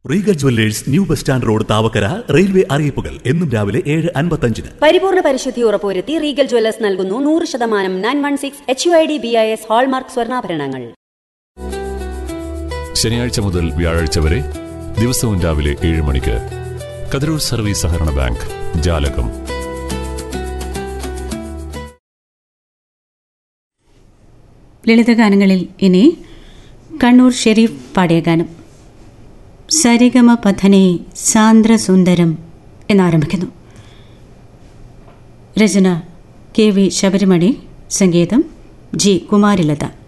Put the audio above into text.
Regal jewellers new bus stand road Thavakkara railway അറിയിപ്പുകൾ എന്നും രാവിലെ ഏഴ് അൻപത്തഞ്ചിന് പരിപൂർണ പരിശുദ്ധി ഉറപ്പുവരുത്തി റീഗൽ ജ്വല്ലേഴ്സ് നൽകുന്നു നൂറ് ശതമാനം nine one six H U I D B I S hallmark സ്വർണ്ണാഭരണങ്ങൾ ശനിയാഴ്ച മുതൽ വ്യാഴാഴ്ച വരെ ദിവസവും രാവിലെ ഏഴ് മണിക്ക് കതിരൂർ സർവീസ് സഹകരണ ബാങ്ക് ജാലകം ലളിതഗാനങ്ങളിൽ ഇനി കണ്ണൂർ ഷെരീഫ് പാടിയ ഗാനം സരിഗമ പഥനെ സാന്ദ്രസുന്ദരം എന്നാരംഭിക്കുന്നു രചന കെ വി ശബരിമണി സംഗീതം ജി കുമാരിലത